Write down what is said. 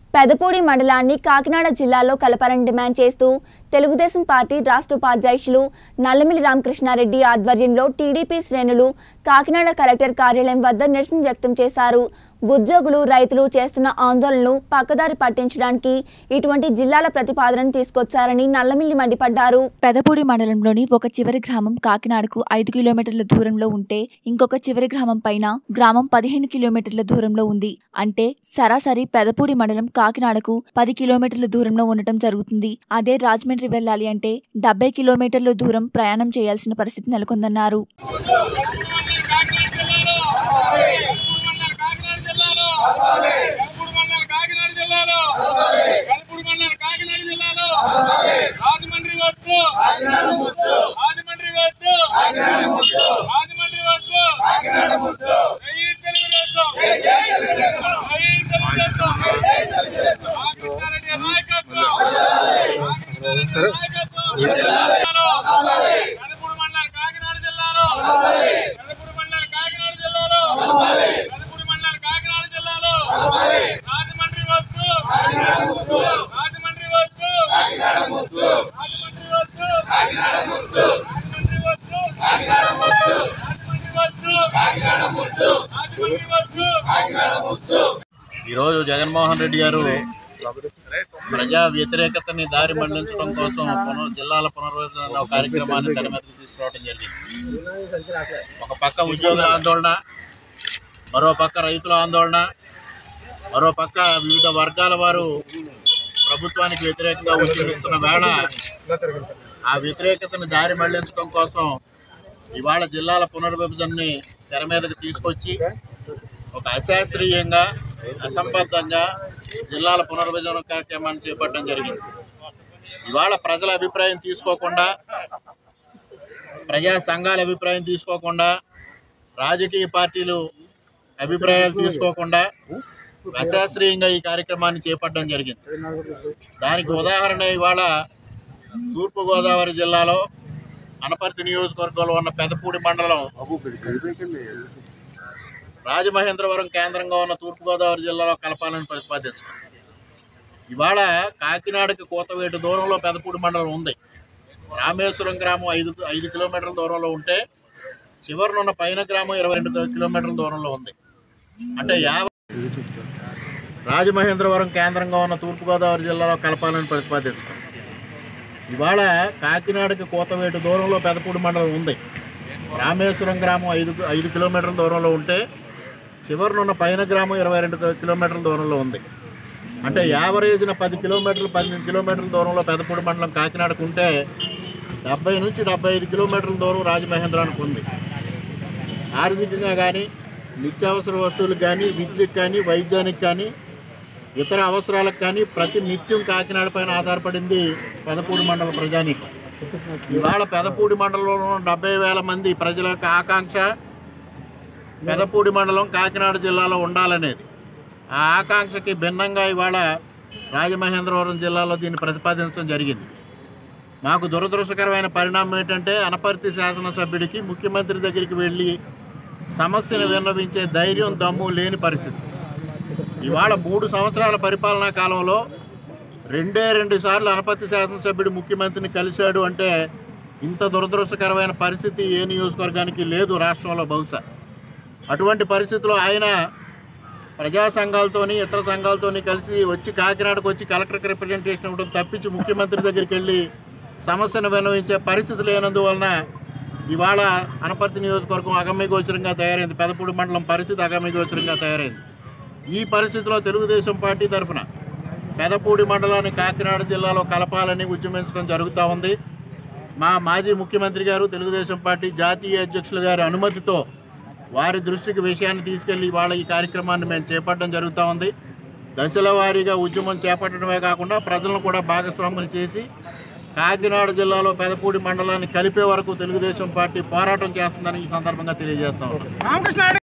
పెదపూడి మండలాన్ని కాకినాడ జిల్లాలో కలపాలని డిమాండ్ చేస్తూ తెలుగుదేశం పార్టీ రాష్ట్ర ఉపాధ్యక్షులు నల్లమిల్లి రామకృష్ణారెడ్డి ఆధ్వర్యంలో టీడీపీ శ్రేణులు కాకినాడ కలెక్టర్ కార్యాలయం వద్ద నిరసన వ్యక్తం చేశారు ఉద్యోగులు రైతులు చేస్తున్న ఆందోళనలు పక్కదారి పట్టించడానికి ఇటువంటి జిల్లాల ప్రతిపాదనను తీసుకొచ్చారని నల్లమిల్లి మండిపడ్డారు పెదపూడి మండలంలోని ఒక చివరి గ్రామం కాకినాడకు ఐదు కిలోమీటర్ల దూరంలో ఉంటే ఇంకొక చివరి గ్రామం పైన గ్రామం పదిహేను కిలోమీటర్ల దూరంలో ఉంది అంటే సరాసరి పెదపూడి మండలం కాకినాడకు పది కిలోమీటర్ల దూరంలో ఉండటం జరుగుతుంది అదే రాజమండ్రి వెళ్ళాలి అంటే డెబ్బై కిలోమీటర్ల దూరం ప్రయాణం చేయాల్సిన పరిస్థితి నెలకొందన్నారు కల్పూరు మండలం కాకినాడ జిల్లాలో కల్పూరు మండలం కాకినాడ జిల్లాలో రాజమండ్రి వస్తు రాజమండ్రి వస్తు రాజమండ్రి వస్తు జై తెలుగుదేశం జై తెలుగుదేశం రామకృష్ణారెడ్డి నాయకత్వం రామకృష్ణారెడ్డి నాయకత్వం జిల్లాలో కల్పూరు మండలం కాకినాడ జిల్లాలో కల్పూరు మండలం కాకినాడ జిల్లాలో కల్పూరు మండలం కాకినాడ జిల్లాలో రాజమండ్రి వస్తు రాజమండ్రి వస్తు రాజమండ్రి వస్తు రాజమండ్రి వస్తు రాజమండ్రి వస్తు రాజమండ్రి వస్తు ఈరోజు జగన్మోహన్ రెడ్డి గారు ప్రజా వ్యతిరేకతని దారి మళ్లించడం కోసం పునర్ జిల్లాల పునర్విభజన కార్యక్రమాన్ని తెర మీదకి తీసుకురావడం జరిగింది ఒక పక్క ఉద్యోగుల ఆందోళన మరో పక్క రైతుల ఆందోళన మరో పక్క వివిధ వర్గాల వారు ప్రభుత్వానికి వ్యతిరేకంగా ఉద్యమిస్తున్న వేళ ఆ వ్యతిరేకతను దారి మళ్లించడం కోసం ఇవాళ జిల్లాల పునర్విభజనని తెర మీదకి తీసుకొచ్చి ఒక అశాస్త్రీయంగా అసంబద్ధంగా జిల్లాల పునర్విభజన కార్యక్రమాన్ని చేపట్టడం జరిగింది ఇవాళ ప్రజల అభిప్రాయం తీసుకోకుండా ప్రజా సంఘాల అభిప్రాయం తీసుకోకుండా రాజకీయ పార్టీలు అభిప్రాయాలు తీసుకోకుండా అశాస్త్రీయంగా ఈ కార్యక్రమాన్ని చేపట్టడం జరిగింది దానికి ఉదాహరణ ఇవాళ తూర్పుగోదావరి జిల్లాలో అనపర్తి నియోజకవర్గంలో ఉన్న పెదపూడి మండలం రాజమహేంద్రవరం కేంద్రంగా ఉన్న తూర్పుగోదావరి జిల్లాలో కలపాలని ప్రతిపాదించుకుంది ఇవాళ కాకినాడకి కోతవేటు దూరంలో పెదపూడి మండలం ఉంది రామేశ్వరం గ్రామం ఐదు ఐదు కిలోమీటర్ల దూరంలో ఉంటే చివరినున్న పైన గ్రామం ఇరవై రెండు కిలోమీటర్ల దూరంలో ఉంది అంటే యావ రాజమహేంద్రవరం కేంద్రంగా ఉన్న తూర్పుగోదావరి జిల్లాలో కలపాలని ప్రతిపాదించుకుంది ఇవాళ కాకినాడకి కోతవేటు దూరంలో పెదపూడి మండలం ఉంది రామేశ్వరం గ్రామం ఐదు ఐదు కిలోమీటర్ల దూరంలో ఉంటే చివరినున్న పైన గ్రామం ఇరవై రెండు కిలోమీటర్ల దూరంలో ఉంది అంటే యావరేజ్న పది కిలోమీటర్లు పన్నెండు కిలోమీటర్ల దూరంలో పెదపూడి మండలం కాకినాడకు ఉంటే డెబ్బై నుంచి డెబ్బై ఐదు కిలోమీటర్ల దూరం రాజమహేంద్రానికి ఉంది ఆర్థికంగా కానీ నిత్యావసర వస్తువులకు కానీ విద్యకు కానీ వైద్యానికి కానీ ఇతర అవసరాలకు కానీ ప్రతి నిత్యం కాకినాడ పైన ఆధారపడింది పెదపూడి మండల ప్రజానీకం ఇవాళ పెదపూడి మండలంలో ఉన్న డెబ్బై వేల మంది ప్రజల యొక్క ఆకాంక్ష పెదపూడి మండలం కాకినాడ జిల్లాలో ఉండాలనేది ఆ ఆకాంక్షకి భిన్నంగా ఇవాళ రాజమహేంద్రవరం జిల్లాలో దీన్ని ప్రతిపాదించడం జరిగింది మాకు దురదృష్టకరమైన పరిణామం ఏంటంటే అనపర్తి శాసనసభ్యుడికి ముఖ్యమంత్రి దగ్గరికి వెళ్ళి సమస్యను విన్నవించే ధైర్యం దమ్ము లేని పరిస్థితి ఇవాళ మూడు సంవత్సరాల పరిపాలనా కాలంలో రెండే రెండు సార్లు అనపర్తి శాసనసభ్యుడు ముఖ్యమంత్రిని కలిశాడు అంటే ఇంత దురదృష్టకరమైన పరిస్థితి ఏ నియోజకవర్గానికి లేదు రాష్ట్రంలో బహుశా అటువంటి పరిస్థితిలో ఆయన ప్రజా సంఘాలతోని ఇతర సంఘాలతోని కలిసి వచ్చి కాకినాడకు వచ్చి కలెక్టర్కి రిప్రజెంటేషన్ ఇవ్వడం తప్పించి ముఖ్యమంత్రి దగ్గరికి వెళ్ళి సమస్యను విన్నవించే పరిస్థితి లేనందువలన ఇవాళ అనపర్తి నియోజకవర్గం అగమ్యగోచరంగా తయారైంది పెదపూడి మండలం పరిస్థితి అగమ్యగోచరంగా తయారైంది ఈ పరిస్థితిలో తెలుగుదేశం పార్టీ తరఫున పెదపూడి మండలాన్ని కాకినాడ జిల్లాలో కలపాలని ఉద్యమించడం జరుగుతూ ఉంది మా మాజీ ముఖ్యమంత్రి గారు తెలుగుదేశం పార్టీ జాతీయ అధ్యక్షులు గారి అనుమతితో వారి దృష్టికి విషయాన్ని తీసుకెళ్లి ఇవాళ ఈ కార్యక్రమాన్ని మేము చేపట్టడం జరుగుతూ ఉంది దశల వారీగా ఉద్యమం చేపట్టడమే కాకుండా ప్రజలను కూడా భాగస్వాములు చేసి కాకినాడ జిల్లాలో పెదపూడి మండలాన్ని కలిపే వరకు తెలుగుదేశం పార్టీ పోరాటం చేస్తుందని ఈ సందర్భంగా తెలియజేస్తా ఉన్నాం